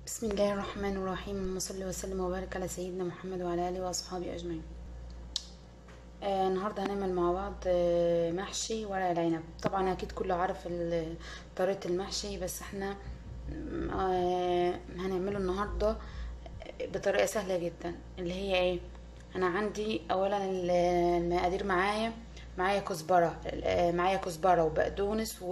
بسم الله الرحمن الرحيم اللهم صل وسلم وبارك على سيدنا محمد وعلى اله واصحابه اجمعين آه النهارده هنعمل مع بعض آه محشي ورق العنب طبعا اكيد كله عارف ال- طريقه المحشي بس احنا آه هنعمله النهارده بطريقه سهله جدا اللي هي ايه انا عندي اولا ال- المقادير معايا معايا كزبره آه، معايا كزبره وبقدونس و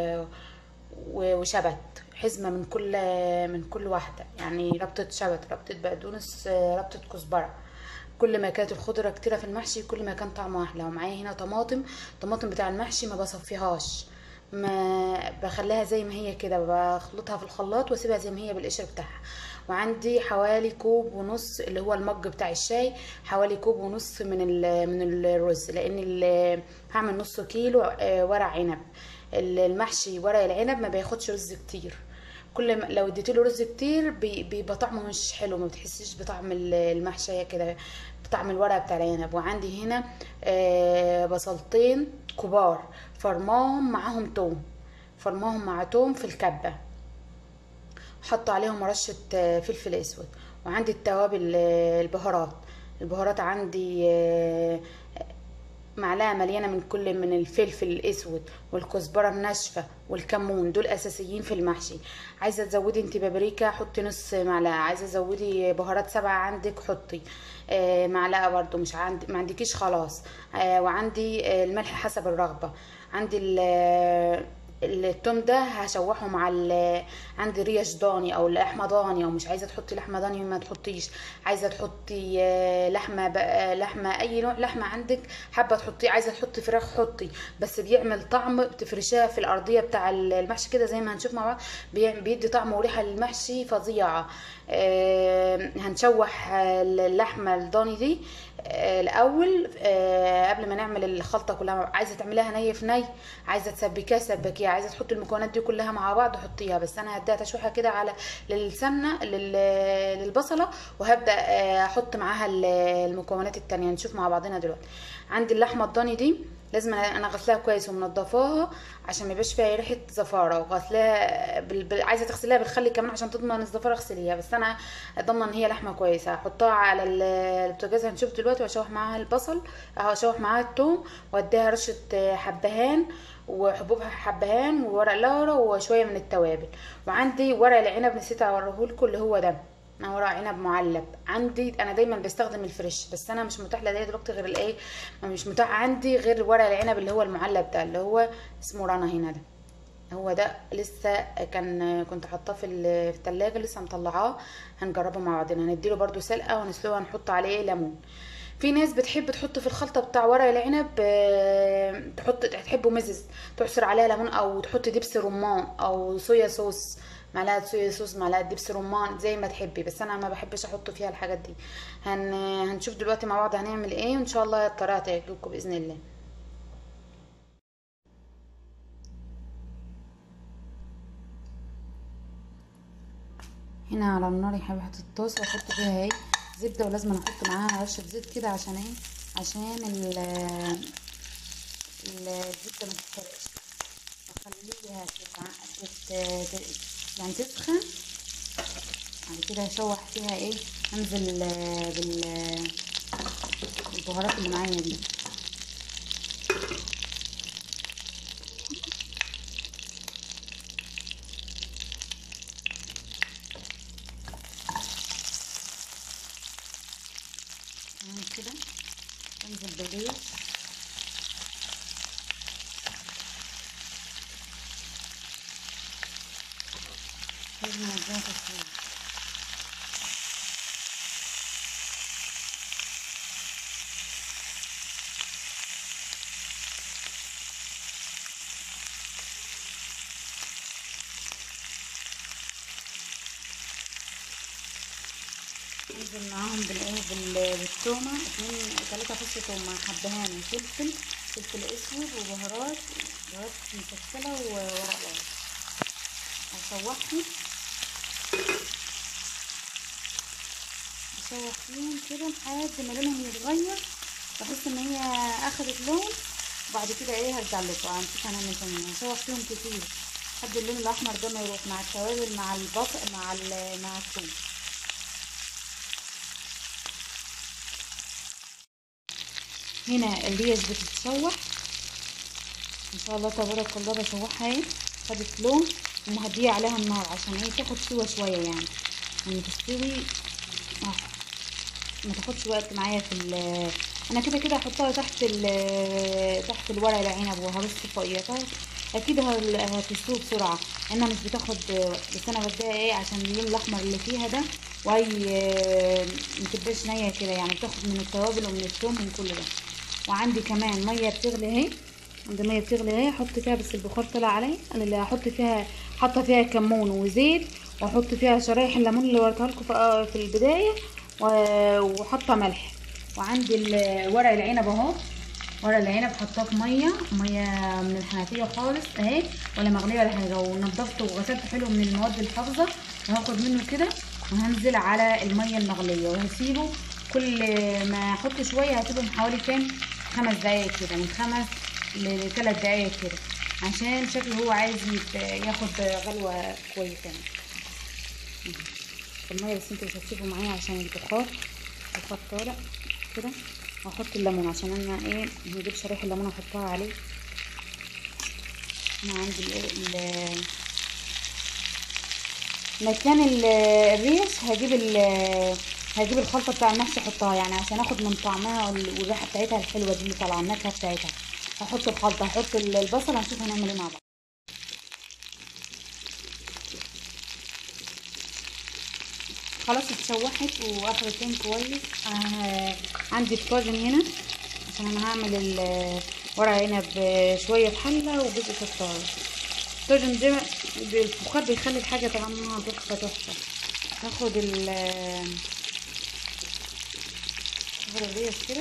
و- وشبت حزمة من كل من كل واحدة يعني ربطة شبت ربطة بقدونس آه، ربطة كزبرة كل ما كانت الخضرة كتيرة في المحشي كل ما كان طعمه أحلى ومعايا هنا طماطم طماطم بتاع المحشي ما بصفيهاش ما بخليها زي ما هي كده بخلطها في الخلاط واسيبها زي ما هي بالقشر بتاعها وعندي حوالي كوب ونص اللي هو المج بتاع الشاي حوالي كوب ونص من ال- من الرز لان ال- هعمل نص كيلو آه، ورق عنب المحشي ورق العنب ما بياخدش رز كتير كل ما لو اديتيله رز كتير بي- بيبقى طعمه مش حلو ما بتحسيش بطعم ال- المحشية كده بطعم الورق بتاع العنب وعندي هنا آه، بصلتين كبار فرماهم معاهم توم فرماهم مع توم في الكبة حط عليهم رشة آه، فلفل اسود وعندي التوابل آه، البهارات البهارات عندي آه، معلقه مليانه من كل من الفلفل الاسود والكزبره الناشفه والكمون دول اساسيين في المحشي عايزه تزودي انت بابريكا حطي نص معلقه عايزه تزودي بهارات سبعه عندك حطي آه معلقه برضو مش عندي ما عندكيش خلاص آه وعندي آه الملح حسب الرغبه عندي ال- التوم ده هشوحه مع ال عندي ريش ضاني او لحمه ضاني او مش عايزه تحطي لحمه ضاني ما تحطيش عايزه تحطي آه، لحمه بقى لحمه اي نوع لحمه عندك حابه تحطي عايزه تحطي فراخ حطي بس بيعمل طعم بتفرشيها في الارضيه بتاع المحشي كده زي ما هنشوف مع بعض بيعمل- بيدي طعم وريحه للمحشي فظيعه آه، هنشوح آه، اللحمه الضاني دي آه، الاول آه، قبل ما نعمل الخلطه كلها عايزه تعمليها ني في ني عايزه تسبكيها سبكيها عايزه تحطي المكونات دي كلها مع بعض حطيها بس انا هديها تشويحه كده على للسمنه لل- للبصله وهبدا آه، احط معاها ال- المكونات التانية نشوف مع بعضنا دلوقتي عندي اللحمه الضاني دي لازم انا أنا غسلاها كويس ومنضفاها عشان ما يبقاش فيها ريحه زفاره وغسلاها بال... بال... عايزه تغسليها بالخل كمان عشان تضمن الزفاره اغسليها بس انا ضامنه ان هي لحمه كويسه هحطها على ال- البوتاجاز هنشوف دلوقتي واشوح معاها البصل هشوح معاها الثوم واديها رشه آه، حبهان وحبوب حبهان وورق لورا وشويه من التوابل وعندي ورق العنب نسيت اوريهولكم اللي هو ده انا ورق عنب معلب عندي انا دايما بستخدم الفريش بس انا مش متاح لدي دلوقتي غير الايه ما مش متاح عندي غير ورق العنب اللي هو المعلب ده اللي هو اسمه رنا هنا ده هو ده لسه كان كنت حاطاه في ال- في التلاجة لسه مطلعاه هنجربه مع بعضنا هنديله برضو سلقه ونسلقه هنحط عليه ليمون في ناس بتحب تحط في الخلطه بتاع ورق العنب آه، تحط تحبه مزز تعصر عليها ليمون او تحط دبس رمان او صويا صوص معلقه صويا صوص معلقه دبس رمان زي ما تحبي بس انا ما بحبش احط فيها الحاجات دي هن هنشوف دلوقتي مع بعض هنعمل ايه وان شاء الله الطريقه تعجبكم باذن الله هنا على النار يا حبيبي حطيت الطاسه واحط فيها ايه زبده ولازم احط معاها رشه زيت كده عشان ايه عشان ال ال- الزبده ما تتحرقش واخليها تتع- تت- ت- يعني تسخن بعد كده هشوح فيها ايه انزل آه، بال بالبهارات اللي معايا دي تمام كده انزل بالريش لازم اديها تسويه انزل معاهم بالايه بال- بالتومه اتنين تلاته فص تومه حبهان وفلفل فلفل اسود وبهارات بهارات مفلفله وورق لورا هشوحهم اشوح فيهم كده لحد ما لونهم يتغير بحس ان هي اخدت لون وبعد كده ايه هرجع لكم هنشوف هنعمل تاني هشوح فيهم كتير لحد اللون الاحمر ده ما يروح مع التوابل مع البصل مع ال- مع الثوم هنا الريش بتتشوح ان شاء الله تبارك الله بشوحها اهي خدت لون ومهديه عليها النار عشان ايه تاخد سوا شويه يعني لما تستوي آه، ما تاخدش وقت معايا في ال انا كده كده هحطها تحت ال تحت الورق العنب وهرص فوقيتها اكيد هل- هتستوي بسرعه انها مش بتاخد وقت بس انا بديها ايه عشان اللون الاحمر اللي فيها ده وهي متبقاش نيه كده يعني بتاخد من التوابل ومن الثوم من كل ده وعندي كمان ميه بتغلي اهي عندي ميه بتغلي اهي احط فيها بس البخار طلع عليه انا اللي هحط فيها حاطه فيها كمون وزيت واحط فيها شرايح الليمون اللي وريتها لكم في- في البدايه و- وحاطه ملح وعندي ال- ورق العنب اهو ورق العنب حطاه في ميه ميه من الحنفيه خالص اهي ولا مغليه ولا حاجه ونضفته وغسلته حلو من المواد الحافظه وهاخد منه كده وهنزل على الميه المغليه وهسيبه كل ما احط شويه هسيبهم حوالي كام خمس دقايق كده من خمس لثلاث دقايق كده عشان شكله هو عايز يت- ياخد غلوه كويسه الميه بس انتوا مش هتسيبوا معايا عشان البخار البخار طالع كده واحط الليمون عشان انا ايه هجيب شرايح الليمون احطها عليه انا عندي ال ال- مكان ال- الريش هجيب ال هجيب الخلطه بتاع المحشي احطها يعني عشان اخد من طعمها وال- والريحه بتاعتها الحلوه دي اللي طالعه النكهه بتاعتها هحط الخلطه هحط ال- البصل هنشوف هنعمل ايه مع بعض خلاص اتشوحت واخدت لون كويس آه عندي الطاجن هنا عشان انا هعمل ال- ورق عنب شويه في حله وجزء في الطاجن الطاجن ده البخار بيخلي الحاجه طعمها تحفه تحفه هاخد ال هاخد الريش كده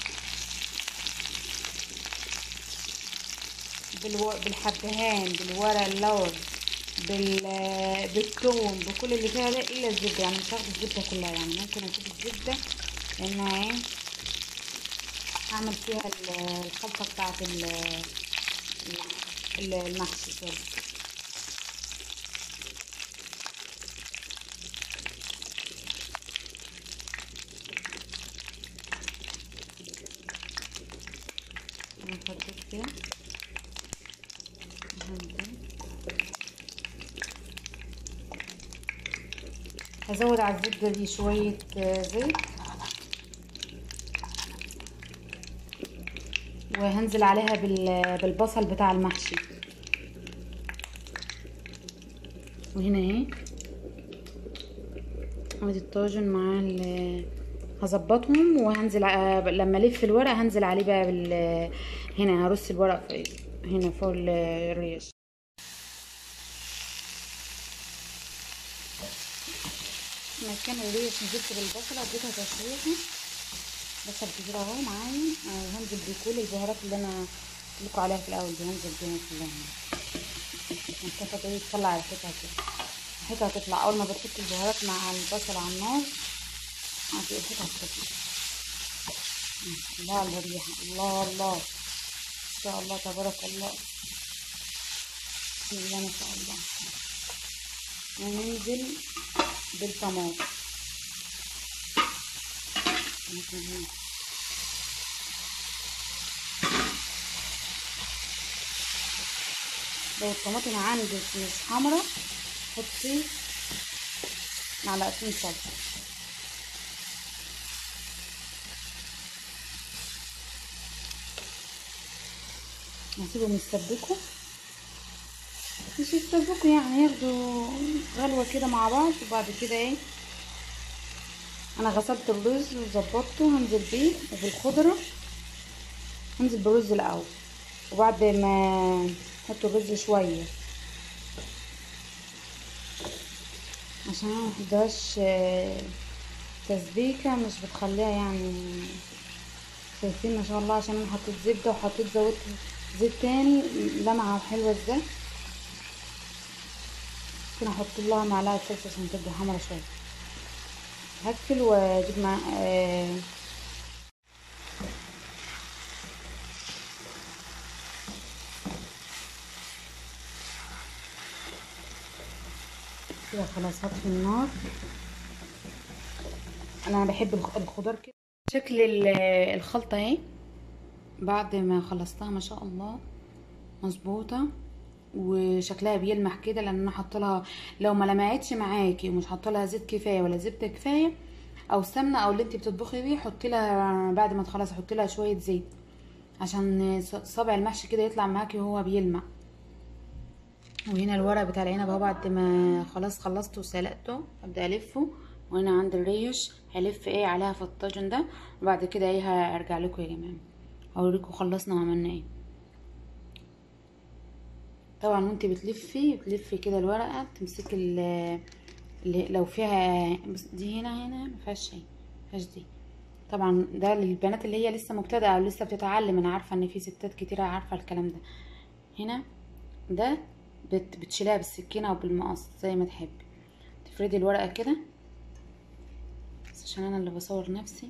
بالو... بالحبهان بالورق اللوري بال بالثوم بكل اللي فيها ده الا الزبده يعني مش هاخد الزبده كلها يعني ممكن اسيب الزبده لانها ايه هعمل فيها ال- الخلطه بتاعت ال ال- المحشي كده نحط كده هزود على الزبدة دي شوية آه، زيت وهنزل عليها بال- بالبصل بتاع المحشي وهنا اهي ادي الطاجن مع ال- هظبطهم وهنزل ع- لما الف الورق هنزل عليه بقى بال هنا هرص الورق في- هنا فوق ال- الريش مكان الريش نزلت بالبصلة اديتها تشويحة بصل كتير اهو معايا آه، هنزل بكل البهارات اللي انا قلت لكم عليها في الاول دي هنزل بيها كلها هنتفق ايه تطلع ريحتها كده ريحتها هتطلع اول ما بتحط البهارات مع البصل على النار هتبقى ريحتها هتطلع الله على الريحة الله الله ان شاء الله تبارك الله بسم الله ما شاء الله وننزل بالطماطم ممكن لو الطماطم عندك مش حمرا حطي معلقتين صلصة هسيبهم يتسبكوا مش يتسبكوا يعني ياخدوا غلوة كده مع بعض وبعد كده ايه انا غسلت الرز وظبطته هنزل بيه وبالخضرة هنزل بالرز الاول وبعد ما احط الرز شوية عشان انا محبهاش آه، تسبيكة مش بتخليها يعني شايفين ما شاء الله عشان انا حطيت زبدة وحطيت زودت زيت تاني لمعة وحلوة ازاي ممكن احط لها معلقة صلصة عشان تبقى حمرا شوية هقفل واجيب مع آه كده خلاص هطفي النار انا بحب الخ- الخضار كده شكل ال- الخلطه اهي بعد ما خلصتها ما شاء الله مظبوطه وشكلها بيلمح كده لان انا حاطه لها لو ما لمعتش معاكي ومش حاطه لها زيت كفايه ولا زبده كفايه او سمنه او اللي انت بتطبخي بيه حطي لها بعد ما تخلص حطي لها شويه زيت عشان ص- صابع المحشي كده يطلع معاكي وهو بيلمع وهنا الورق بتاع العنب اهو بعد ما خلاص خلصته وسلقته ابدا الفه وهنا عند الريش هلف ايه عليها في الطاجن ده وبعد كده ايه هرجع لكم يا جماعه هوريكم خلصنا وعملنا ايه طبعا وانت بتلفي بتلفي كده الورقه تمسكي ال- اللي لو فيها بس دي هنا هنا ما فيهاش شيء ما فيهاش دي طبعا ده للبنات اللي هي لسه مبتدئه او لسه بتتعلم انا عارفه ان في ستات كتيره عارفه الكلام ده هنا ده بت بتشيلها بالسكينه او بالمقص زي ما تحبي تفردي الورقه كده بس عشان انا اللي بصور نفسي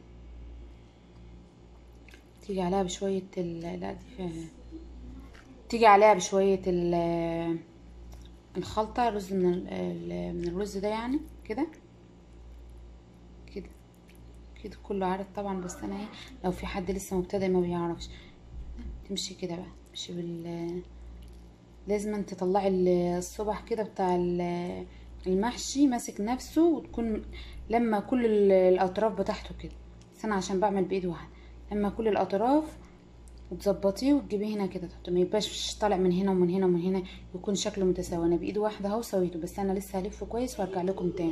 تيجي عليها بشويه ال... لا دي فيها تيجي عليها بشويه ال... الخلطه رز من ال... ال- من الرز ده يعني كده كده كده كله عارف طبعا بس انا ايه لو في حد لسه مبتدئ ما بيعرفش تمشي كده بقى تمشي بال لازم انت تطلعي ال- الصبح كده بتاع ال- المحشي ماسك نفسه وتكون لما كل ال- الاطراف بتاعته كده بس انا عشان بعمل بايد واحده لما كل الاطراف وتظبطيه وتجيبيه هنا كده تحطيه ما يبقاش طالع من هنا ومن هنا ومن هنا يكون شكله متساوي انا بايد واحده اهو سويته بس انا لسه هلفه كويس وارجع لكم تاني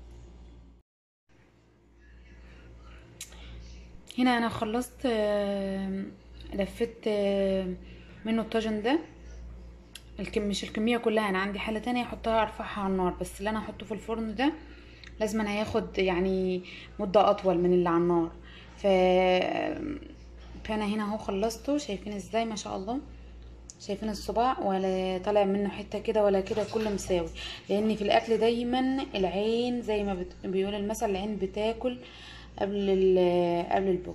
هنا انا خلصت آه، لفيت آه، منه الطاجن ده الكم مش الكميه كلها انا عندي حله تانية احطها ارفعها على النار بس اللي انا احطه في الفرن ده لازم أنا هياخد يعني مده اطول من اللي على النار ف فانا هنا اهو خلصته شايفين ازاي ما شاء الله شايفين الصباع ولا طالع منه حته كده ولا كده كله مساوي لان في الاكل دايما العين زي ما بت... بيقول المثل العين بتاكل قبل ال... قبل البق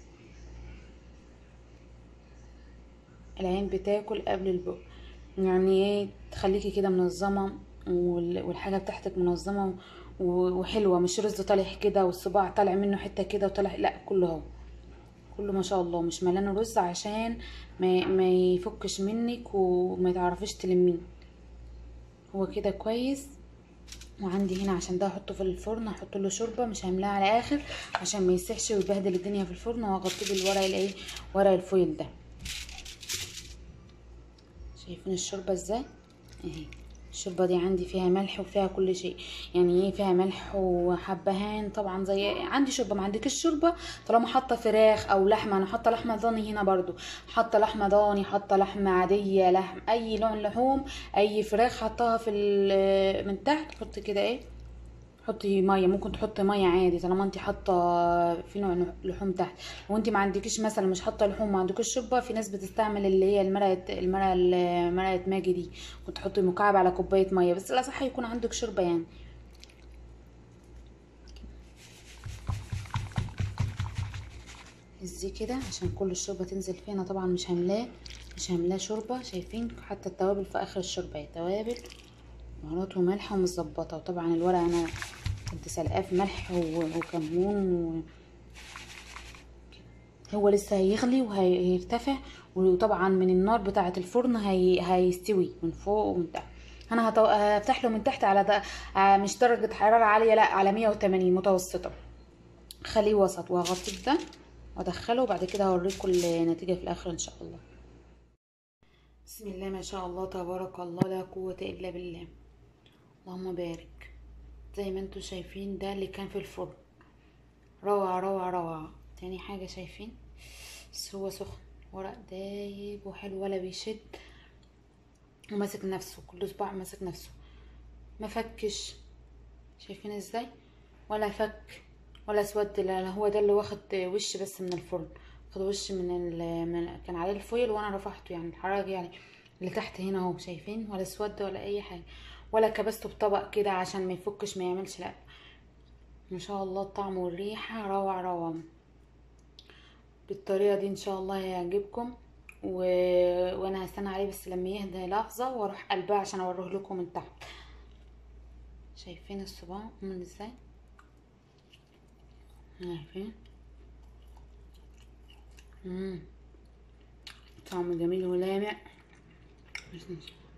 العين بتاكل قبل البق يعني ايه تخليكي كده منظمه وال- والحاجه بتاعتك منظمه و- وحلوه مش رز طالع كده والصباع طالع منه حته كده وطالع لا كله اهو كله ما شاء الله مش مليان رز عشان ما, ما يفكش منك وما تعرفيش تلميه هو كده كويس وعندي هنا عشان ده احطه في الفرن هحط له شوربه مش هعملها على اخر عشان ما يسيحش ويبهدل الدنيا في الفرن وهغطيه بالورق الايه ورق الفويل ده شايفين الشوربه ازاي اهي الشوربه دي عندي فيها ملح وفيها كل شيء يعني ايه فيها ملح وحبهان طبعا زي عندي شوربه ما عندكش شوربه طالما حاطه فراخ او لحمه انا حاطه لحمه ضاني هنا برضو حاطه لحمه ضاني حاطه لحمه عاديه لحم اي نوع لحوم اي فراخ حطها في ال- من تحت حط كده ايه حطي ميه ممكن تحطي ميه عادي طالما انت حاطه في نوع لحوم تحت وانت ما عندكيش مثلا مش حاطه لحوم ما عندكيش شوربه في ناس بتستعمل اللي هي المرقه المرقه مرقه ماجي دي وتحطي مكعب على كوبايه ميه بس لا صح يكون عندك شوربه يعني ازاي كده عشان كل الشوربه تنزل فينا طبعا مش هاملاه مش هاملاه شوربه شايفين حتى التوابل في اخر الشوربه هي توابل بهارات وملح ومظبطه وطبعا الورق انا كنت سلقاه في ملح و- وكمون و... هو لسه هيغلي وهيرتفع وطبعا من النار بتاعه الفرن هي... هيستوي من فوق ومن تحت انا هتو... هفتح له من تحت على د... آه، مش درجه حراره عاليه لا على 180 متوسطه خليه وسط وهغطيه ده وادخله وبعد كده هوريكم النتيجه في الاخر ان شاء الله بسم الله ما شاء الله تبارك الله لا قوه الا بالله اللهم بارك زي ما انتوا شايفين ده اللي كان في الفرن روعة روعة روعة تاني حاجة شايفين بس هو سخن ورق دايب وحلو ولا بيشد وماسك نفسه كل صباع ماسك نفسه ما فكش شايفين ازاي ولا فك ولا اسود لا لا هو ده اللي واخد وش بس من الفرن واخد وش من, ال... من كان عليه الفويل وانا رفعته يعني الحرارة يعني اللي تحت هنا اهو شايفين ولا اسود ولا اي حاجة ولا كبسته بطبق كده عشان ما يفكش ما يعملش لا ما شاء الله الطعم والريحة روعة روعة بالطريقة دي ان شاء الله هيعجبكم و... وانا هستنى عليه بس لما يهدى لحظة واروح قلبها عشان اوريه لكم من تحت شايفين الصباع عامل ازاي شايفين مم. طعمه جميل ولامع